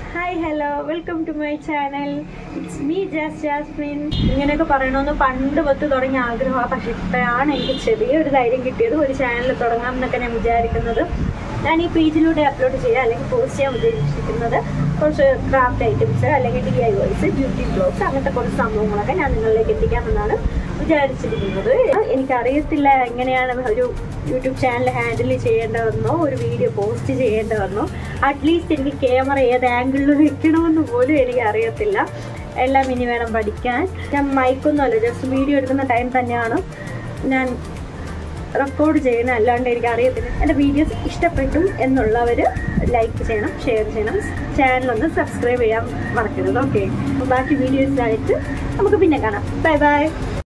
hi hello welcome to my channel it's me Jas Jasmine ഇങ്ങനെയൊക്കെ പറയണമെന്ന് പണ്ട് പത്ത് തുടങ്ങിയ ആഗ്രഹമാണ് പക്ഷെ ഇപ്പോഴാണ് എനിക്ക് ചെറിയൊരു ധൈര്യം കിട്ടിയത് ഒരു ചാനൽ തുടങ്ങാം എന്നൊക്കെ ഞാൻ വിചാരിക്കുന്നത് ഞാൻ ഈ പേജിലൂടെ അപ്ലോഡ് ചെയ്യുക അല്ലെങ്കിൽ പോസ്റ്റ് ചെയ്യാൻ ഉദ്ദേശിക്കുന്നത് കുറച്ച് ക്രാഫ്റ്റ് ഐറ്റംസ് അല്ലെങ്കിൽ D I Ys beauty blogs അങ്ങനത്തെ കുറച്ച് സംഭവങ്ങളൊക്കെ ഞാൻ നിങ്ങളിലേക്ക് എത്തിക്കാമെന്നാണ് വിചാരിച്ചിരിക്കുന്നത് എനിക്കറിയത്തില്ല എങ്ങനെയാണ് ഒരു യൂട്യൂബ് ചാനൽ ഹാൻഡിൽ ചെയ്യേണ്ടതെന്നോ ഒരു വീഡിയോ പോസ്റ്റ് ചെയ്യേണ്ടതെന്നോ അറ്റ്ലീസ്റ്റ് എനിക്ക് ക്യാമറ ഏത് ആംഗിളിൽ വെക്കണമെന്ന് പോലും എനിക്ക് അറിയത്തില്ല എല്ലാം ഇനി വേണം പഠിക്കാൻ ഞാൻ മൈക്കൊന്നുമല്ല ജസ്റ്റ് വീഡിയോ എടുക്കുന്ന ടൈം തന്നെയാണ് ഞാൻ റെക്കോർഡ് ചെയ്യുന്നത് അല്ലാണ്ട് എനിക്ക് അറിയത്തില്ല എൻ്റെ വീഡിയോസ് ഇഷ്ടപ്പെട്ടു എന്നുള്ളവർ ലൈക്ക് ചെയ്യണം ഷെയർ ചെയ്യണം ചാനലൊന്ന് സബ്സ്ക്രൈബ് ചെയ്യാൻ മറക്കരുത് ഓക്കെ ബാക്കി വീഡിയോസിനായിട്ട് നമുക്ക് പിന്നെ കാണാം ബൈ ബൈ